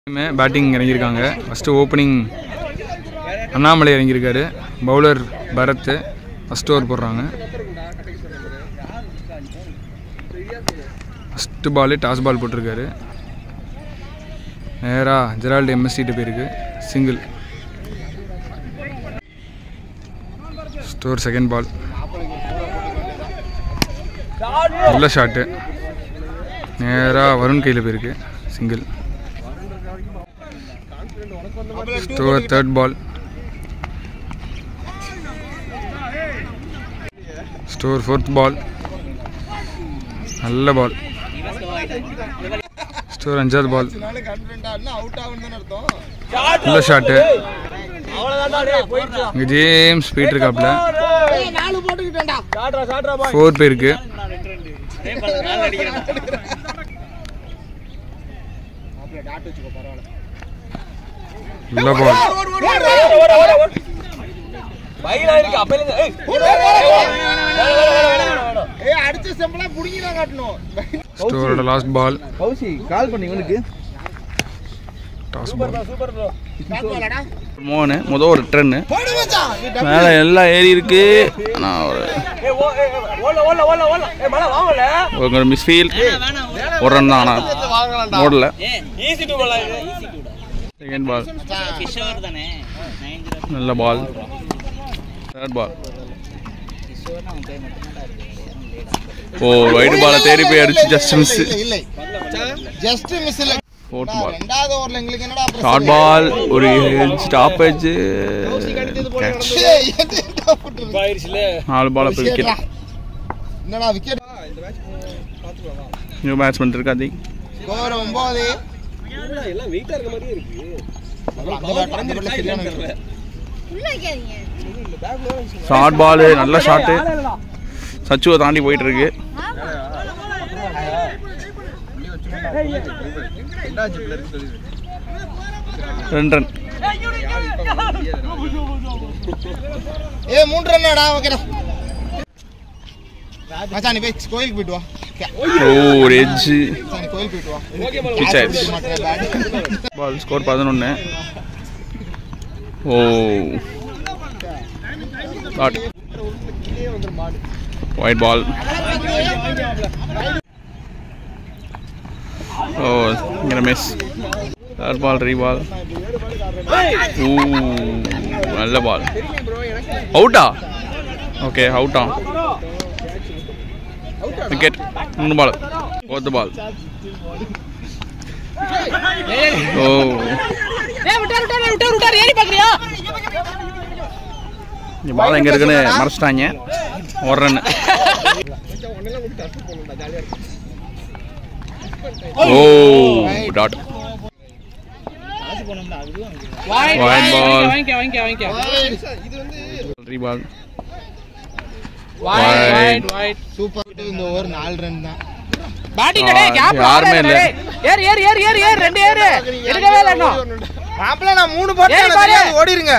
Batting இறங்கியிருக்காங்க first opening Annamalai இறங்கியிருக்காரு bowler Bharath first over போடுறாங்க ஃபஸ்ட்டு பாலு டாஸ் பால் போட்டிருக்காரு நேராக ஜெரால்டு எம்எஸ்சிட்டு போயிருக்கு சிங்கிள் ஸ்டோர் செகண்ட் பால் நல்ல ஷாட்டு நேராக வருண் கையில் போயிருக்கு single store third ball store fourth ball நல்ல பால் ஸ்டோர் அஞ்சாவது பால் நல்ல ஷாட்டு இங்கே ஜேம்ஸ் போயிட்டு இருக்காப்ல ஃபோர் பேருக்கு நல்ல பால் ஸ்டோரோட லாஸ்ட் பால் கௌசி கால் பண்ணி இவனுக்கு டாஸ் பால் மோனு முத ஒரு ட்ரென்னு மேலே எல்லாம் ஏறி இருக்கு நான் ஒரு ஒரு மிஸ்ஃபீல் ஒரு ரன் தான் ஆனால் ஓடல செகண்ட் பால் கிஷோர் தானே நைன் ஜீரோ நல்ல பால் தேர்ட் பால் கிஷோர்னு அவன் பேர் மட்டும்தான் இருக்கு ஓ ஒயிட் பாலை தேடி போய் அடிச்சு ஜஸ்ட் மிஸ் இல்லை ஜஸ்ட் மிஸ் இல்ல ஃபோர்த் பால் ரெண்டாவது ஓவர்ல எங்களுக்கு என்னடா ஷார்ட் பால் ஒரு ஸ்டாப்பேஜ் கேட்ச் ஏய், என்னடா போட்டுருக்கு? நாலு பால் அப்போ விக்கெட் என்னடா விக்கெட் நியூ பேட்ஸ்மேன் இருக்காதி ஸ்கோர் ஒன்பது அப்புறம் அந்த bat- அந்த batல சரியான wicket. ஷார்ட் பால் நல்ல ஷாட்டு சச்சுவை தாண்டி போயிட்டு இருக்கு ரெண்டு ரன் ஏய் மூன்று ரன்டா ஓகேடா மச்சான் நீ போய் கோயிலுக்கு போயிட்டு வா ஓ ஒரு எட்ஜு மச்சான், நீ கோயிலுக்கு போயிட்டு வா Pitch Catch ஆயிடுச்சு. பிடிக்க மாட்டேன், bat. பால் ஸ்கோர் பதினொன்று ஓ ஷாட் ஒயிட் பால் ஓ இங்கே மிஸ் தேர்ட் பால் ரீ பால் ஊ நல்ல பால் அவுட்டா ஓகே அவுட்டா விக்கெட் மூணு பால் ஃபோர்த்து பால் ஓ இந்த பால் எங்க இருக்குன்னு மறைச்சிட்டாங்க ஒரு run oh dot wide ball three ball wide super இந்த ஓவர் நாலு ரன் தான் யாருமே இல்ல மாப்பிள்ள நான் மூணு போட்டு ஓடிருங்க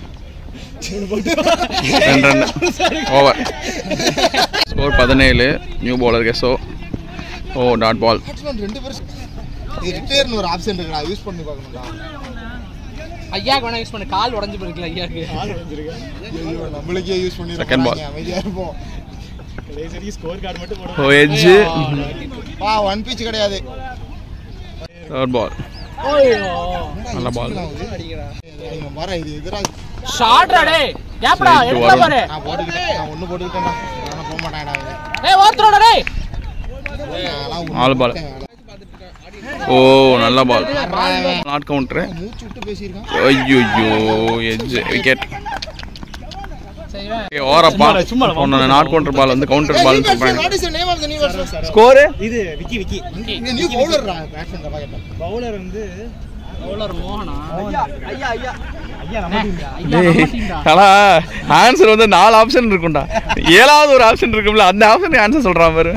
ரெண்டு ரன் ஓவர் ஸ்கோர் பதினேழு நியூ பவுலர் கெஸோ ஓ டாட் பால் பேட்ஸ்மேன் ரெண்டு பேரும் இது ரிட்டையர்னு ஒரு ஆப்ஷன் இருக்குடா யூஸ் பண்ணி பார்க்கணும்டா ஐயாக்கு வேணா யூஸ் பண்ணு கால் உடஞ்சு போயிருக்கல ஐயாக்கு ஐயோ, நம்மளுக்கே யூஸ் பண்ணி Second ball. அமைதியா இருப்போம் ஓ எட்ஜு பா ஒன் பிச் கிடையாது தேர்ட் பால் நல்ல பால் இங்க வர இது எதிரா ஷார்ட்ரா டேய் கேப்டா சரி, எடுத்து வரும். பாரு நான் போட்டுக்கிட்டேன் நான் ஒண்ணு போட்டுக்கிட்டேன்டா நானும் போக மாட்டேன்டா இது. டேய் ஓத்துறடா டேய் நான்லாம் ஒண்ணு நாலு ball. போட்டேன். ஓ நல்ல பால் நாட் கவுண்டரு மூச்சு விட்டு பேசியிருக்கான் ஐயோ எட்ஜ் விக்கெட் ஓர பால் ஒன்று நாட் கவுண்டர் பால் வந்து கவுண்டர் பால் சொல்றாங்க what is name of the new batsman score இது விக்கி விக்கி இந்த நியூ பவுலர்டா பேட்ஸ்மேன் தான் கேட்டேன் பவுலர் வந்து பவுலர் மோகனா ஐயா ஐயா ஐயா நம்ம டீம்டா ஆனா ஆன்சர் வந்து நாலு ஆப்ஷன் இருக்கும்டா ஏழாவது ஒரு ஆப்ஷன் இருக்கும்ல அந்த ஆப்ஷன் ஆன்சர் சொல்றான் பாரு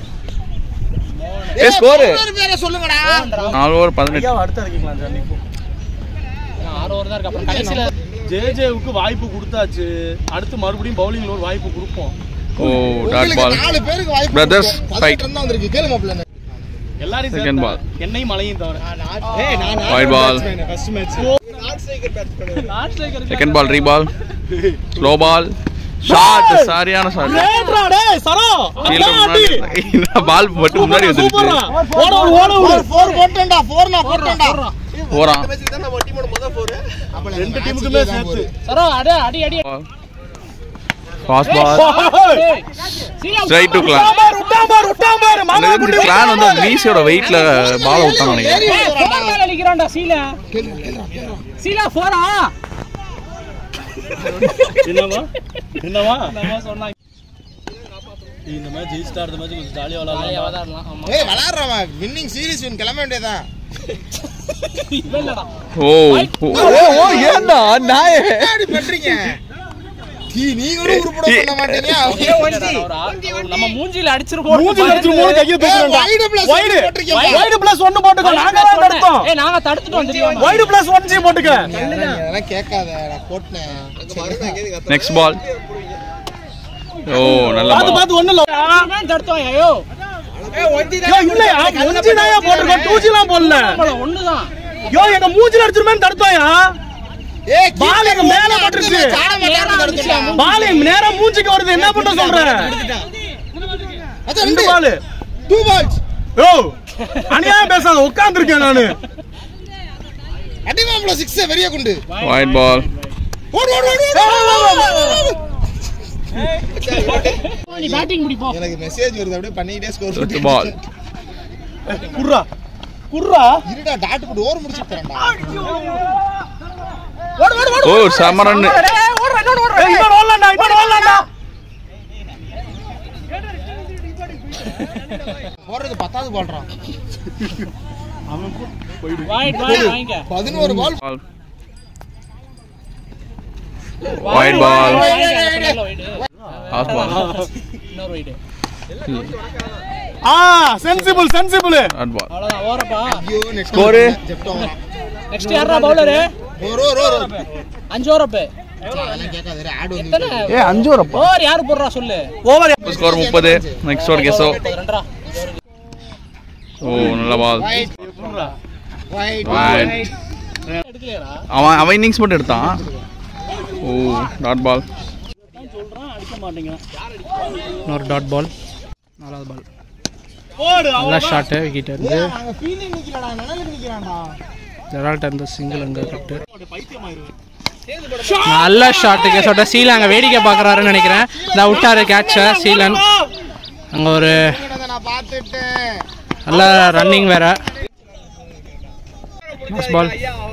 ஏ ஸ்கோர் bowler பேரை சொல்லுங்கடா நாலு ஓவர் பதினெட்டு அடுத்த இருக்கீங்களா சார் இப்போ ஆறு ஓவர் தான் இருக்கு அப்புறம் கடைசியில ஜேஜேவுக்கு வாய்ப்பு கொடுத்தாச்சு அடுத்து மறுபடியும் பவுலிங்ல ஒரு வாய்ப்பு கொடுப்போம் ஓ டாட் உங்களுக்கு பால் நாலு பேருக்கு வாய்ப்பு Brothers, கொடுத்தோம். fight. பதினெட்டு run தான் வந்திருக்கு கேளு மாப்பிள்ள எல்லாரும் Second சேர்ந்தா. ball. என்னையும் மழையும் தவிர ஏய் நான் Wide ball. First match last striker second ball re ball slow ball shot சரியான ஷாட் ஏட்ரா டேய் சரோ கீழே முன்னாடி பால் மட்டும் முன்னாடி வந்துருச்சு ஓட விடு, ஓட விடு. 4 போட்டேன்டா 4 நான் போட்டேன்டா போறான் அப்ப ரெண்டு டீமுக்குமே சேர்த்து சரோ அடி அடி அடி ஃபாஸ்ட் பால் ஏய், சீலா ஸ்ட்ரைட் டு கிளான் பாரு, விட்டான் பாரு, விட்டான் பாரு, மாமா குட்டி. கிளான் வந்து அந்த மீசியோட வெயிட்ல பால விட்டான் நினைக்கிறேன் ஏய், போர் மேல அடிக்கிறான்டா சீலா சீலா போறா என்னவா என்னவா நம்ம சொன்னாங்க இந்த மேட்ச் ஜெயிச்சிட்டா அடுத்த மேட்ச் கொஞ்சம் ஜாலியா ஜாலியா விளையாடலாம் விளையாடலாம் ஆமா ஏய் விளையாடுறவன் வின்னிங் சீரிஸ் வின் கிளம்ப வேண்டியதான் இல்ல இல்லடா ஓ ஓ ஏண்டா நாயே என்னடி பண்றீங்க டீ நீங்களும் உருப்பட பண்ண மாட்டீங்க ஒரு ஆ- நம்ம மூஞ்சில அடிச்சிருப்போம் மூஞ்சில அடிச்சு மூணு கையை தூக்குறேன்டா wide plus வைடு one போட்டிருக்கீங்க. வைடு பிளஸ் ஒன்னு போட்டுக்கோ நாங்க தான் தடுத்தோம் ஏய் நாங்க தடுத்துட்டோம் தெரியுமா வைடு பிளஸ் ஒன் ஜி போட்டுக்க அதெல்லாம் கேட்காத நான் போட்டேன் நெக்ஸ்ட் பால் ஓ நல்ல பாத்து பால் பாத்து ஒண்ணு இல்ல நான் தடுத்தோம் ஐயோ யோ இல்லையா ஒன்ஜி தாயா போட்டுருக்கோம் டூ ஜிலாம் போடல நம்மள ஒண்ணுதான் யோ எங்க மூஞ்சில அடிச்சிருமே தடுத்தோயா ஏய் பால் எங்க மேல பட்டுருச்சு. சாட மாட்டாங்க தடுத்துட்டா பால் நேரா மூஞ்சிக்கு வருது என்ன பண்ண சொல்ற அது ரெண்டு ரெண்டு பால் டூ பால்ஸ் யோ அநியாயம் பேசாத உட்கார்ந்திருக்கேன் நானு அடிமாம்ல 6 வெறிய குண்டு ஒயிட் பால் ஓடு ஓடு ஓடு, ஓடு நீ பேட்டிங் முடிப்போ எனக்கு மெசேஜ் வருது அப்படியே பண்ணிக்கிட்டே ஸ்கோர் First ball. குர்ரா குர்ரா இருடா டாட் போட்டு ஓவர் முடிச்சு தரேன்டா ஓ செம ரன் ஏய், இன்னொரு ஓடலாம்டா இன்னொரு ஓடலாம்டா போறது பத்தாவது பால்றான் வாய்ட் வாய்ட் வாங்க 11 பால் பால் ஒயிட் பால் ஃபாஸ்ட் பால் இன்னொரு வைடு ஆ சென்சிபிள் சென்சிபிள் ஷார்ட் பால் அவ்வளவுதான் ஓரப்பா ஐயோ நெக்ஸ்ட் Score. ஜெப்டோ நெக்ஸ்ட் யாரா பவுலரு ஓர் ஓர் ஓர் அஞ்சு ஓரப்பு அதெல்லாம் கேட்காத ஆட் வந்து எத்தனை ஏ அஞ்சு வரப்பா ஓவர் யாரு போடுறா சொல்லு ஓவர் ஸ்கோர் முப்பது நெக்ஸ்ட் ஒரு கெஸோ ரெண்டரா ஓ நல்ல பால் ஒயிட் ஒயிட் Wide. எடுக்கலையாடா அவன் அவன் இன்னிங்ஸ் மட்டும் எடுத்தான் ஓ டாட் பால் சொல்றான் அடிக்க மாட்டேங்கிறான் இன்னொரு டாட் பால் நாலாவது பால் போடு நல்ல ஷாட்டு விக்கெட் இருந்து நாங்க ஃபீலிங் நிக்கலடா நிழலுக்கு நிக்கறான்டா ஜெரால்ட் அந்த சிங்கிள் அங்கே கட்டு நல்ல ஷாட்டுக்கு சொல்லிட்டு சீலன் அங்கே வேடிக்கை பார்க்குறாருன்னு நினைக்கிறேன் இந்த விட்டாரு கேட்சை சீலன் அங்கே ஒரு கிடந்த நான் பார்த்துட்டேன் நல்ல ரன்னிங் வேற ஃபர்ஸ்ட் பால்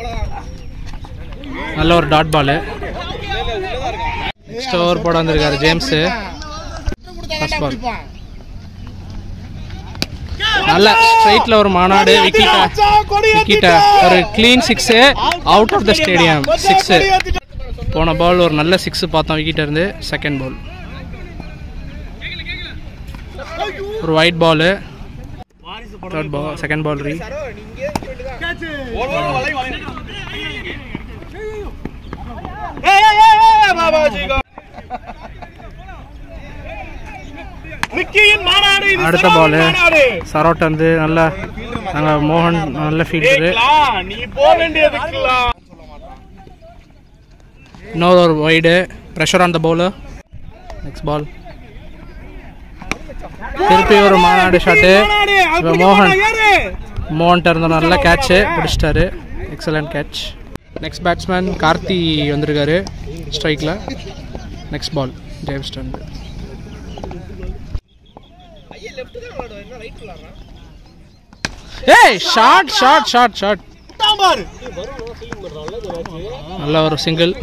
நல்ல ஒரு டாட் பால் நெக்ஸ்ட் ஓவர் போட வந்திருக்காரு ஜேம்ஸு ஃபர்ஸ்ட் பால் நல்ல ஸ்ட்ரைட்ல ஒரு மாநாடு விக்கிட்ட விக்கிட்ட ஒரு clean six out of the stadium six போன பால் ஒரு நல்ல சிக்ஸ் பார்த்தோம் விக்கிட்ட இருந்து செகண்ட் பால் ஒரு wide ball third ball second ball ரீ மிக்கியின் மாநாடு இது அடுத்த சிறப்பு பால் மாநாடு. சரோட் வந்து நல்ல நாங்கள் மோகன் நல்ல ஃபீல்டரு ஏய், கிளா, நீ போக வேண்டியது கிளா. இன்னொரு ஒரு wide pressure on the bowler next ball திருப்பி ஒரு மாநாடு ஷாட்டு மாநாடு, அது இப்போ பிடிக்க மோகன் மாட்டா, யாரு? மோகன்ட்ட இருந்த நல்ல கேட்ச்சு பிடிச்சிட்டாரு excellent catch next batsman Karthi வந்திருக்காரு ஸ்ட்ரைக்கில் நெக்ஸ்ட் பால் ஜேம்ஸ் டர்ன் ஏய் ஷார்ட் ஷார்ட் ஷார்ட் ஷார்ட் விட்டான் பாரு. நல்ல ஒரு சிங்கிள்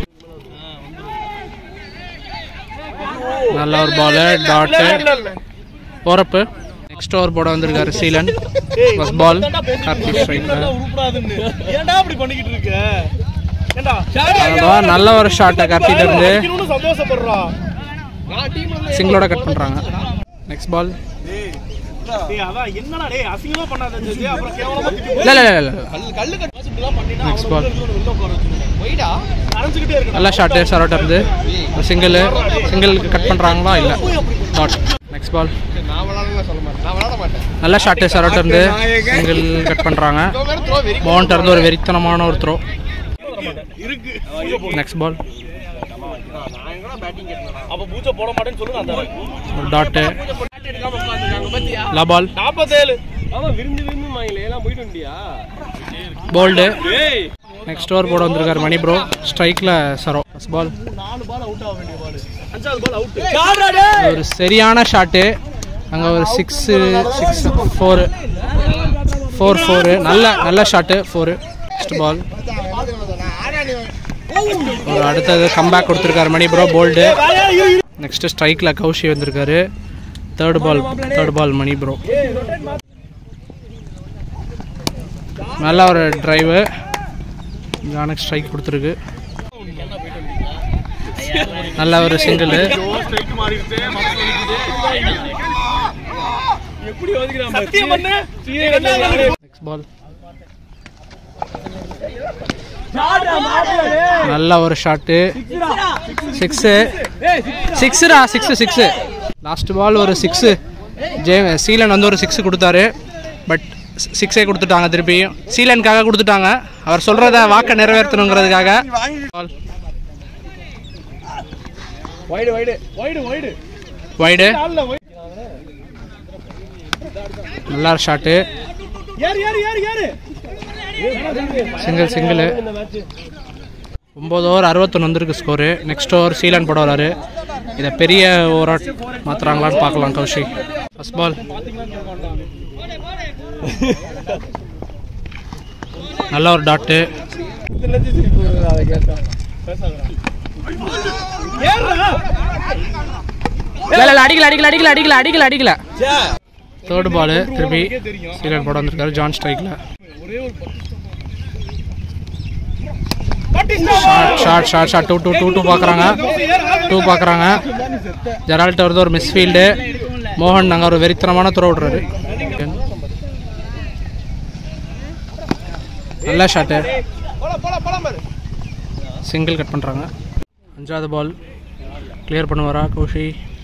நல்ல ஒரு பால் டாட்டு இல்ல, இல்ல. போறப்பு நெக்ஸ்ட் ஓவர் போட வந்திருக்காரு சீலன் ஃபர்ஸ்ட் பால் கார்த்தி ஸ்ட்ரைக்கில் நல்லா உருப்படாதுன்னு. ஏன்டா இப்படி பண்ணிக்கிட்டு இருக்க? ஏன்டா? அதான் நல்ல ஒரு ஷாட்டை கார்த்திட்ட இருந்து அடிக்கணும்னு சந்தோஷப்படுறா. சிங்கிளோட கட் பண்றாங்க நெக்ஸ்ட் பால் டேய், அதான் என்னடா டேய், அசிங்கமா பண்ணாத ஜெஜி, அப்புறம் கேவலமா திட்டி இல்ல இல்ல இல்ல இல்ல நெக்ஸ்ட் பால் அரைஞ்சுக்கிட்டே இருக்கணும். நல்ல ஷாட்டு சரோட்டா இருந்து சிங்கிள் சிங்கிள் கட் பண்றாங்களா இல்ல டாட் நெக்ஸ்ட் பால் நான் விளாட மாட்டேன் நல்ல ஷாட்டு சரோட்ட இருந்து சிங்கிள் கட் பண்ணுறாங்க பவுன்ட்ட இருந்து ஒரு வெறித்தனமான ஒரு த்ரோ நெக்ஸ்ட் பால் அப்ப பூச்சை போட மாட்டேன்னு சொல்லுங்க அந்த ஒரு டாட்டு லா பால் நாற்பத்தேழு ஆமா விருந்து விருந்து வாங்கல எல்லாம் போயிட்டு வண்டியா போல்டு ஏய் நெக்ஸ்ட் ஓவர் போட வந்திருக்காரு மணி ப்ரோ ஸ்ட்ரைக்கில் சரோ ஃபஸ்ட் பால் நாலு பால் அவுட் ஆக வேண்டிய பால் அஞ்சாவது பால் அவுட் ஒரு சரியான ஷாட்டு அங்கே ஒரு six six four four four நல்ல நல்ல ஷாட்டு ஃபோரு நெக்ஸ்ட் பால் ஒரு அடுத்தது கம்பேக் கொடுத்துருக்காரு மணி ப்ரோ போல்டு நெக்ஸ்ட் ஸ்ட்ரைக்கில் கௌஷி வந்திருக்காரு third ball third ball Mani bro நல்ல ஒரு டிரைவு ஜானக் ஸ்ட்ரைக் கொடுத்துருக்கு நல்ல ஒரு சிங்கிள் ஸ்ட்ரைக் மாறிடுச்சு எப்படி ஒதுக்குறான் சத்தியம் பண்ணு நெக்ஸ்ட் பால் நல்ல ஒரு ஷாட்டு சிக்ஸு சிக்ஸுடா சிக்ஸு சிக்ஸு லாஸ்ட் பால் ஒரு சிக்ஸு ஜே சீலன் வந்து ஒரு சிக்ஸ் கொடுத்தாரு பட் சிக்ஸே கொடுத்துட்டாங்க திருப்பியும் சீலனுக்காக கொடுத்துட்டாங்க அவர் சொல்கிறத வாக்க நிறைவேற்றணுங்கிறதுக்காக ball wide wide wide wide wide கால்ல வைடு நல்லா ஷாட்டு யாரு யாரு யாரு யாரு சிங்கிள் சிங்கிள் இந்த மேட்ச் ஒம்பது ஓவர் அறுபத்தொன்று வந்திருக்கு ஸ்கோரு நெக்ஸ்ட் ஓவர் சீலன் போட வராரு இதை பெரிய ஓவராக மாற்றுறாங்களான்னு பார்க்கலாம் கௌஷிக் ஃபஸ்ட் பால் நல்ல ஒரு டாட்டு அதை கேட்டா பேசாதடா ஏறா இல்லை இல்லை அடிக்கல அடிக்கல அடிக்கல அடிக்கல அடிக்கல அடிக்கல தேர்ட் பால் திருப்பி சீலன் போட வந்திருக்காரு ஜான் ஸ்ட்ரைக்கில் short short short short two two two two பார்க்குறாங்க டூ பார்க்குறாங்க ஜெரால்ட்ட வருது ஒரு மிஸ்ஃபீல்டு மோகன் நாங்கள் ஒரு வெறித்தனமான த்ரோ விட்றாரு நல்ல ஷாட்டு சிங்கிள் கட் பண்ணுறாங்க அஞ்சாவது பால் கிளியர் பண்ணுவாரா கௌஷி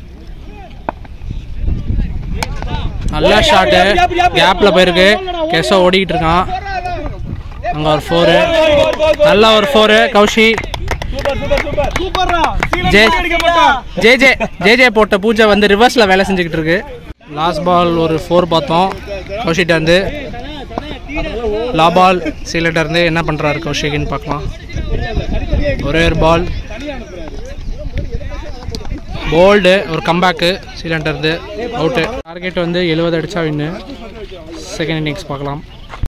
நல்ல ஷாட்டு கேப்பில் போயிருக்கு கெசோ ஓடிக்கிட்டு இருக்கான் அங்கே ஒரு ஃபோரு நல்ல ஒரு four Kaushi super super super சூப்பர்ரா ஜே சீலன் அடிக்க மாட்டான் ஜே ஜே ஜே ஜே போட்ட பூஜை வந்து ரிவர்ஸில் வேலை செஞ்சுக்கிட்டு இருக்கு லாஸ்ட் பால் ஒரு ஃபோர் பார்த்தோம் கௌஷிட்ட இருந்து லா பால் சீலட்ட இருந்து என்ன பண்ணுறாரு கௌஷிக்னு பார்க்கலாம் ஒரே ஒரு பால் போல்டு ஒரு கம்பேக்கு சீலண்ட இருந்து அவுட்டு டார்கெட் வந்து எழுபது அடிச்சா வின்னு செகண்ட் இன்னிங்ஸ் பார்க்கலாம்